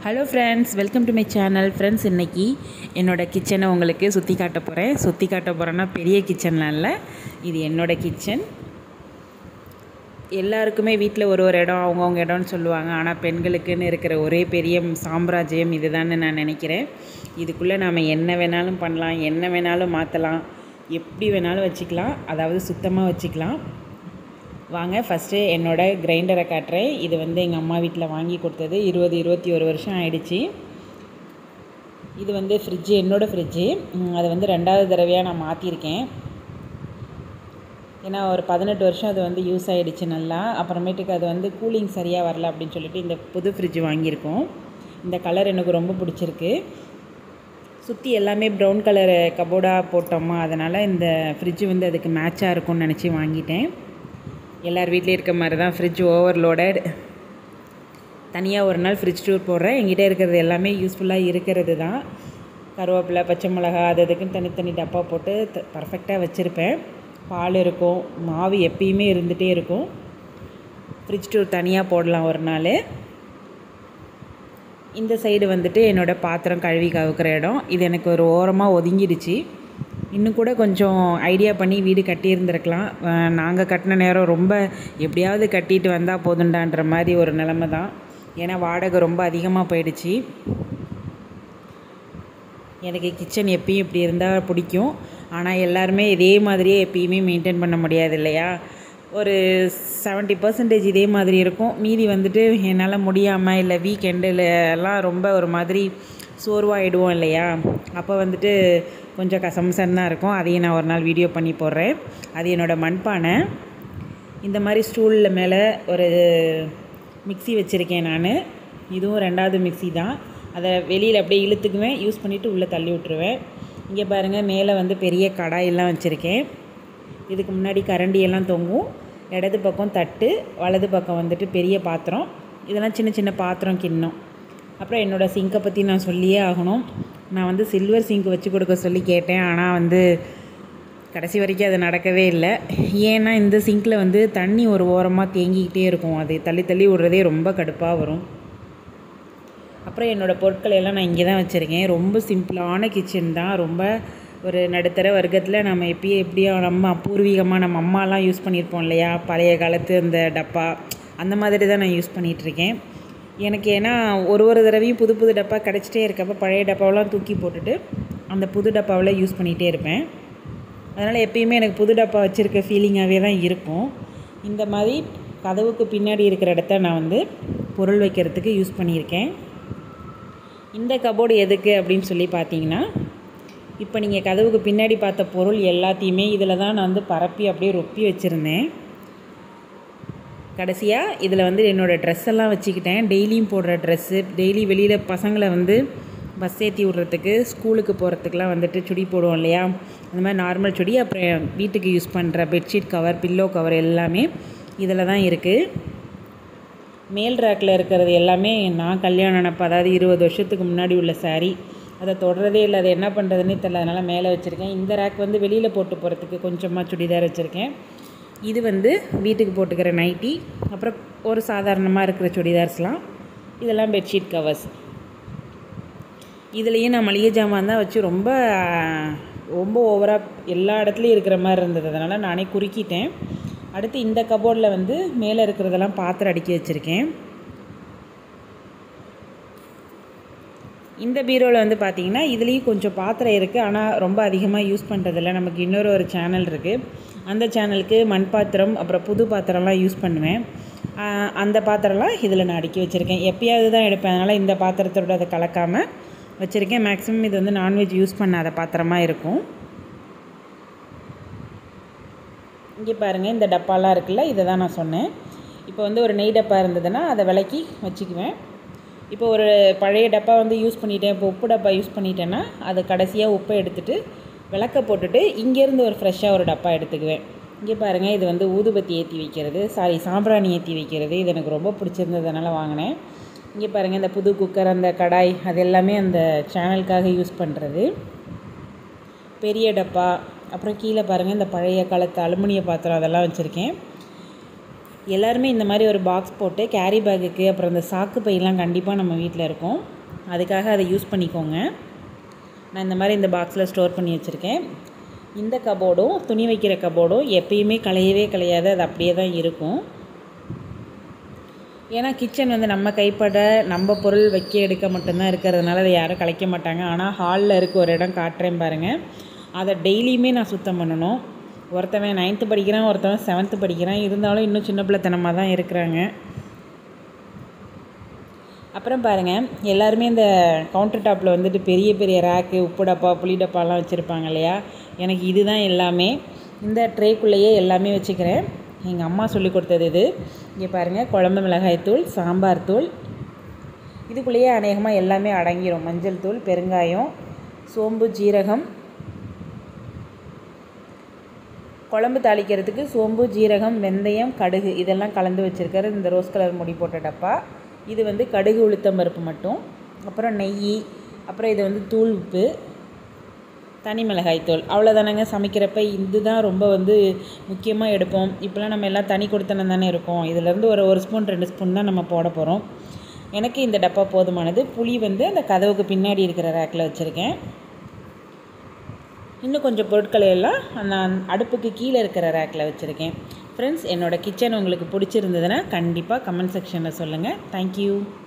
hello friends welcome to my channel friends இன்றைக்கி என்னோடய கிச்சனை உங்களுக்கு சுற்றி காட்ட போகிறேன் சுற்றி காட்ட போகிறேன்னா பெரிய கிச்சன்லாம் இல்லை இது என்னோடய கிச்சன் எல்லாருக்குமே வீட்டில் ஒரு ஒரு இடம் அவங்கவுங்க இடம்னு சொல்லுவாங்க ஆனால் பெண்களுக்குன்னு இருக்கிற ஒரே பெரிய சாம்ராஜ்யம் இதுதான்னு நான் நினைக்கிறேன் இதுக்குள்ளே நாம் என்ன வேணாலும் பண்ணலாம் என்ன வேணாலும் மாற்றலாம் எப்படி வேணாலும் வச்சுக்கலாம் அதாவது சுத்தமாக வச்சுக்கலாம் வாங்க ஃபஸ்ட்டு என்னோடய கிரைண்டரை காட்டுறேன் இது வந்து எங்கள் அம்மா வீட்டில் வாங்கி கொடுத்தது இருபது இருபத்தி ஒரு வருஷம் ஆயிடுச்சு இது வந்து ஃப்ரிட்ஜு என்னோடய ஃப்ரிட்ஜு அதை வந்து ரெண்டாவது தடவையாக நான் மாற்றிருக்கேன் ஏன்னா ஒரு பதினெட்டு வருஷம் அது வந்து யூஸ் ஆகிடுச்சு நல்லா அப்புறமேட்டுக்கு அது வந்து கூலிங் சரியாக வரல அப்படின்னு சொல்லிட்டு இந்த புது ஃப்ரிட்ஜ் வாங்கியிருக்கோம் இந்த கலர் எனக்கு ரொம்ப பிடிச்சிருக்கு சுற்றி எல்லாமே ப்ரௌன் கலர் கபோர்டாக போட்டோமா அதனால் இந்த ஃப்ரிட்ஜ் வந்து அதுக்கு மேட்சாக இருக்கும்னு நினச்சி வாங்கிட்டேன் எல்லார் வீட்லேயும் இருக்க மாதிரி தான் ஃப்ரிட்ஜ் ஓவர்லோடட் தனியாக ஒரு நாள் ஃப்ரிட்ஜ் டூர் போடுறேன் எங்கிட்ட இருக்கிறது எல்லாமே யூஸ்ஃபுல்லாக இருக்கிறது தான் கருவேப்பிலை பச்சை மிளகா அது அதுக்குன்னு தனித்தனி டப்பா போட்டு பர்ஃபெக்டாக வச்சுருப்பேன் பால் இருக்கும் மாவு எப்பயுமே இருந்துகிட்டே இருக்கும் ஃப்ரிட்ஜ் டூர் தனியாக போடலாம் ஒரு நாள் இந்த சைடு வந்துட்டு என்னோடய பாத்திரம் கழுவி கவுக்கிற இடம் இது எனக்கு ஒரு ஓரமாக ஒதுங்கிடுச்சு இன்னும் கூட கொஞ்சம் ஐடியா பண்ணி வீடு கட்டியிருந்துருக்கலாம் நாங்கள் கட்டின நேரம் ரொம்ப எப்படியாவது கட்டிட்டு வந்தால் போதுண்டான்ற மாதிரி ஒரு நிலமை தான் ஏன்னா வாடகை ரொம்ப அதிகமாக போயிடுச்சு எனக்கு கிச்சன் எப்பயும் இப்படி இருந்தால் பிடிக்கும் ஆனால் எல்லாருமே இதே மாதிரியே எப்பயுமே மெயின்டைன் பண்ண முடியாது இல்லையா ஒரு செவன்ட்டி பர்சன்டேஜ் இதே மாதிரி இருக்கும் மீதி வந்துட்டு என்னால் முடியாமல் இல்லை வீக்கெண்டில் எல்லாம் ரொம்ப ஒரு மாதிரி சோர்வாகிடுவோம் இல்லையா அப்போ வந்துட்டு கொஞ்சம் கசம்சன் தான் இருக்கும் அதையும் நான் ஒரு நாள் வீடியோ பண்ணி போடுறேன் அது என்னோடய மண்பானை இந்த மாதிரி ஸ்டூலில் மேலே ஒரு மிக்சி வச்சுருக்கேன் நான் இதுவும் ரெண்டாவது மிக்சி தான் அதை வெளியில் அப்படியே இழுத்துக்குவேன் யூஸ் பண்ணிவிட்டு உள்ளே தள்ளி விட்ருவேன் இங்கே பாருங்கள் மேலே வந்து பெரிய கடாயெல்லாம் வச்சுருக்கேன் இதுக்கு முன்னாடி கரண்டியெல்லாம் தொங்கும் இடது பக்கம் தட்டு வலது பக்கம் வந்துட்டு பெரிய பாத்திரம் இதெல்லாம் சின்ன சின்ன பாத்திரம் கிண்ணம் அப்புறம் என்னோடய சிங்கை பற்றி நான் சொல்லியே ஆகணும் நான் வந்து சில்வர் சிங்க் வச்சு கொடுக்க சொல்லி கேட்டேன் ஆனால் வந்து கடைசி வரைக்கும் அது நடக்கவே இல்லை ஏன்னா இந்த சிங்கில் வந்து தண்ணி ஒரு ஓரமாக தேங்கிக்கிட்டே இருக்கும் அது தள்ளி தள்ளி விடுறதே ரொம்ப கடுப்பாக வரும் அப்புறம் என்னோடய பொருட்களை எல்லாம் நான் இங்கே தான் வச்சுருக்கேன் ரொம்ப சிம்பிளான கிச்சன் தான் ரொம்ப ஒரு நடுத்தர வர்க்கத்தில் நம்ம எப்பயும் எப்படியோ நம்ம பூர்வீகமாக நம்ம அம்மாலாம் யூஸ் பண்ணியிருப்போம் இல்லையா பழைய காலத்து அந்த டப்பா அந்த மாதிரி தான் நான் யூஸ் பண்ணிகிட்ருக்கேன் எனக்கு ஏன்னா ஒரு ஒரு தடவையும் புது புது டப்பா கிடச்சிட்டே இருக்கப்போ பழைய டப்பாவெலாம் தூக்கி போட்டுட்டு அந்த புது டப்பாவில் யூஸ் பண்ணிகிட்டே இருப்பேன் அதனால் எப்பயுமே எனக்கு புது டப்பா வச்சுருக்க ஃபீலிங்காகவே தான் இருக்கும் இந்த மாதிரி கதவுக்கு பின்னாடி இருக்கிற இடத்த நான் வந்து பொருள் வைக்கிறதுக்கு யூஸ் பண்ணியிருக்கேன் இந்த கபோர்டு எதுக்கு அப்படின்னு சொல்லி பார்த்தீங்கன்னா இப்போ நீங்கள் கதவுக்கு பின்னாடி பார்த்த பொருள் எல்லாத்தையுமே இதில் தான் நான் வந்து பரப்பி அப்படியே ரொப்பி வச்சுருந்தேன் கடைசியாக இதில் வந்து என்னோடய ட்ரெஸ் எல்லாம் வச்சுக்கிட்டேன் டெய்லியும் போடுற ட்ரெஸ்ஸு டெய்லி வெளியில் பசங்களை வந்து பஸ் ஏற்றி விட்றதுக்கு ஸ்கூலுக்கு போகிறதுக்கெலாம் வந்துட்டு சுடி போடுவோம் இல்லையா அந்த மாதிரி நார்மல் சுடி அப்புறம் வீட்டுக்கு யூஸ் பண்ணுற பெட்ஷீட் கவர் பில்லோ கவர் எல்லாமே இதில் தான் இருக்குது மேல் ரேக்கில் இருக்கிறது எல்லாமே நான் கல்யாணம் நினப்ப அதாவது இருபது வருஷத்துக்கு முன்னாடி உள்ள சாரீ அதை தொடரதே இல்லை அதை என்ன பண்ணுறதுன்னே தெரில அதனால் மேலே வச்சுருக்கேன் இந்த ரேக் வந்து வெளியில் போட்டு போகிறதுக்கு கொஞ்சமாக சுடிதார் வச்சுருக்கேன் இது வந்து வீட்டுக்கு போட்டுக்கிற நைட்டி அப்புறம் ஒரு சாதாரணமாக இருக்கிற சுடிதார்ஸ்லாம் இதெல்லாம் பெட்ஷீட் கவர்ஸ் இதுலேயும் நான் மளிகை ஜாமான் தான் வச்சு ரொம்ப ரொம்ப ஓவராக எல்லா இடத்துலையும் இருக்கிற மாதிரி இருந்தது அதனால் நானே குறுக்கிட்டேன் அடுத்து இந்த கபோர்டில் வந்து மேலே இருக்கிறதெல்லாம் பாத்திரம் அடுக்கி வச்சுருக்கேன் இந்த பீரோவில் வந்து பார்த்திங்கன்னா இதுலேயும் கொஞ்சம் பாத்திரம் இருக்குது ஆனால் ரொம்ப அதிகமாக யூஸ் பண்ணுறதில்ல நமக்கு இன்னொரு ஒரு சேனல் இருக்குது அந்த சேனலுக்கு மண் பாத்திரம் அப்புறம் புது பாத்திரம்லாம் யூஸ் பண்ணுவேன் அந்த பாத்திரம்லாம் இதில் நான் அடுக்கி வச்சுருக்கேன் எப்பயாவது தான் எடுப்பேன் அதனால் இந்த பாத்திரத்தோட அதை கலக்காமல் வச்சுருக்கேன் மேக்ஸிமம் இது வந்து நான்வெஜ் யூஸ் பண்ணாத பாத்திரமாக இருக்கும் இங்கே பாருங்கள் இந்த டப்பாலாம் இருக்குல்ல இதை தான் நான் சொன்னேன் இப்போ வந்து ஒரு நெய் டப்பா இருந்ததுன்னா அதை விளக்கி வச்சுக்குவேன் இப்போ ஒரு பழைய டப்பா வந்து யூஸ் பண்ணிட்டேன் இப்போ உப்பு டப்பா யூஸ் பண்ணிட்டேன்னா அதை கடைசியாக உப்பை எடுத்துகிட்டு விளக்க போட்டுட்டு இங்கேருந்து ஒரு ஃப்ரெஷ்ஷாக ஒரு டப்பா எடுத்துக்குவேன் இங்கே பாருங்கள் இது வந்து ஊதுபத்தி ஏற்றி வைக்கிறது சாரி சாம்பிராணி ஏற்றி வைக்கிறது இது எனக்கு ரொம்ப பிடிச்சிருந்ததுனால வாங்கினேன் இங்கே பாருங்கள் இந்த புது குக்கர் அந்த கடாய் அது எல்லாமே அந்த சேனலுக்காக யூஸ் பண்ணுறது பெரிய டப்பா அப்புறம் கீழே பாருங்கள் இந்த பழைய காலத்து அலுமினிய பாத்திரம் அதெல்லாம் வச்சுருக்கேன் எல்லாருமே இந்த மாதிரி ஒரு பாக்ஸ் போட்டு கேரி பேக்குக்கு அப்புறம் இந்த சாக்கு பையெல்லாம் கண்டிப்பாக நம்ம வீட்டில் இருக்கும் அதுக்காக அதை யூஸ் பண்ணிக்கோங்க நான் இந்த மாதிரி இந்த பாக்ஸில் ஸ்டோர் பண்ணி வச்சுருக்கேன் இந்த கபோர்டும் துணி வைக்கிற கபோர்டும் எப்பயுமே களையவே களையாது அது அப்படியே தான் இருக்கும் ஏன்னா கிச்சன் வந்து நம்ம கைப்பட நம்ம பொருள் வைக்க எடுக்க மட்டும்தான் இருக்கிறதுனால அதை யாரும் கலைக்க மாட்டாங்க ஆனால் ஹாலில் இருக்க ஒரு இடம் காட்டுறேன் பாருங்கள் அதை டெய்லியுமே நான் சுத்தம் பண்ணணும் ஒருத்தவன் நைன்த்து படிக்கிறான் ஒருத்தவன் செவன்த்து படிக்கிறான் இருந்தாலும் இன்னும் சின்ன பிள்ளைத்தனமாக தான் இருக்கிறாங்க அப்புறம் பாருங்கள் எல்லாருமே இந்த கவுண்டர் டாப்பில் வந்துட்டு பெரிய பெரிய ரேக்கு உப்பு டப்பா புளி டப்பாலாம் வச்சுருப்பாங்க இல்லையா எனக்கு இதுதான் எல்லாமே இந்த ட்ரேக்குள்ளேயே எல்லாமே வச்சுக்கிறேன் எங்கள் அம்மா சொல்லி கொடுத்தது இது இங்கே பாருங்கள் குழம்பு மிளகாய் தூள் சாம்பார் தூள் இதுக்குள்ளேயே அநேகமாக எல்லாமே அடங்கிடும் மஞ்சள் தூள் பெருங்காயம் சோம்பு ஜீரகம் குழம்பு தாளிக்கிறதுக்கு சோம்பு ஜீரகம் வெந்தயம் கடுகு இதெல்லாம் கலந்து வச்சுருக்காரு இந்த ரோஸ் கலர் முடி போட்ட டப்பா இது வந்து கடுகு உளுத்தம் பருப்பு மட்டும் அப்புறம் நெய் அப்புறம் இது வந்து தூள் உப்பு தனி மிளகாய் தூள் அவ்வளோதானங்க சமைக்கிறப்ப இதுதான் ரொம்ப வந்து முக்கியமாக எடுப்போம் இப்போலாம் நம்ம எல்லாம் தனி கொடுத்தனம் தானே இருக்கோம் இதுலேருந்து ஒரு ஒரு ஸ்பூன் ரெண்டு ஸ்பூன் தான் நம்ம போட போகிறோம் எனக்கு இந்த டப்பா போதுமானது புளி வந்து அந்த கதவுக்கு பின்னாடி இருக்கிற ரேக்கில் வச்சுருக்கேன் இன்னும் கொஞ்சம் பொருட்களை எல்லாம் நான் அடுப்புக்கு கீழே இருக்கிற ரேக்கில் வச்சுருக்கேன் ஃப்ரெண்ட்ஸ் என்னோடய கிச்சன் உங்களுக்கு பிடிச்சிருந்ததுன்னா கண்டிப்பாக கமெண்ட் செக்ஷனில் சொல்லுங்கள் தேங்க்யூ